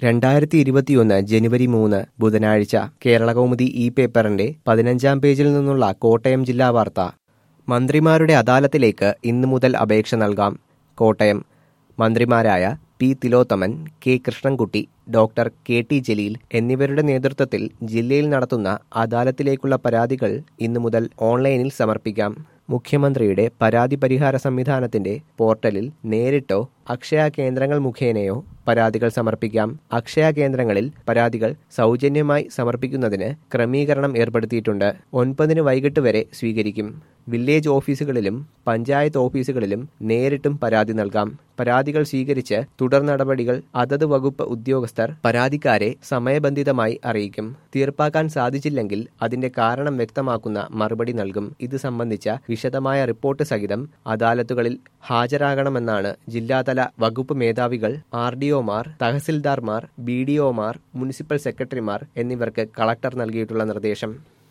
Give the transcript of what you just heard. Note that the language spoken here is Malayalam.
രണ്ടായിരത്തി ഇരുപത്തിയൊന്ന് ജനുവരി മൂന്ന് ബുധനാഴ്ച കേരളകൗമുദി ഈ പേപ്പറിന്റെ പതിനഞ്ചാം പേജിൽ നിന്നുള്ള കോട്ടയം ജില്ലാ വാർത്ത മന്ത്രിമാരുടെ അദാലത്തിലേക്ക് ഇന്നു മുതൽ അപേക്ഷ നൽകാം കോട്ടയം മന്ത്രിമാരായ P Thilothaman K Krishnankutty doctor K T Jaleel എന്നിവരുടെ നേതൃത്വത്തിൽ ജില്ലയിൽ നടത്തുന്ന അദാലത്തിലേക്കുള്ള പരാതികൾ ഇന്നു മുതൽ ഓൺലൈനിൽ സമർപ്പിക്കാം മുഖ്യമന്ത്രിയുടെ പരാതി പരിഹാര സംവിധാനത്തിന്റെ പോർട്ടലിൽ നേരിട്ടോ അക്ഷയ കേന്ദ്രങ്ങൾ മുഖേനയോ പരാതികൾ സമർപ്പിക്കാം അക്ഷയ കേന്ദ്രങ്ങളിൽ പരാതികൾ സൗജന്യമായി സമർപ്പിക്കുന്നതിന് ക്രമീകരണം ഏർപ്പെടുത്തിയിട്ടുണ്ട് ഒൻപതിന് വൈകിട്ട് വരെ സ്വീകരിക്കും വില്ലേജ് ഓഫീസുകളിലും പഞ്ചായത്ത് ഓഫീസുകളിലും നേരിട്ടും പരാതി നൽകാം പരാതികൾ സ്വീകരിച്ച് തുടർ നടപടികൾ അതത് വകുപ്പ് ഉദ്യോഗസ്ഥർ പരാതിക്കാരെ സമയബന്ധിതമായി അറിയിക്കും തീർപ്പാക്കാൻ സാധിച്ചില്ലെങ്കിൽ അതിന്റെ കാരണം വ്യക്തമാക്കുന്ന മറുപടി നൽകും ഇത് സംബന്ധിച്ച വിശദമായ റിപ്പോർട്ട് സഹിതം അദാലത്തുകളിൽ ഹാജരാകണമെന്നാണ് ജില്ലാതല വകുപ്പ് മേധാവികൾ ആർ ഡി ഒമാർ തഹസിൽദാർമാർ ബി ഡി ഒമാർ മുനിസിപ്പൽ സെക്രട്ടറിമാർ എന്നിവർക്ക് കളക്ടർ നൽകിയിട്ടുള്ള നിർദ്ദേശം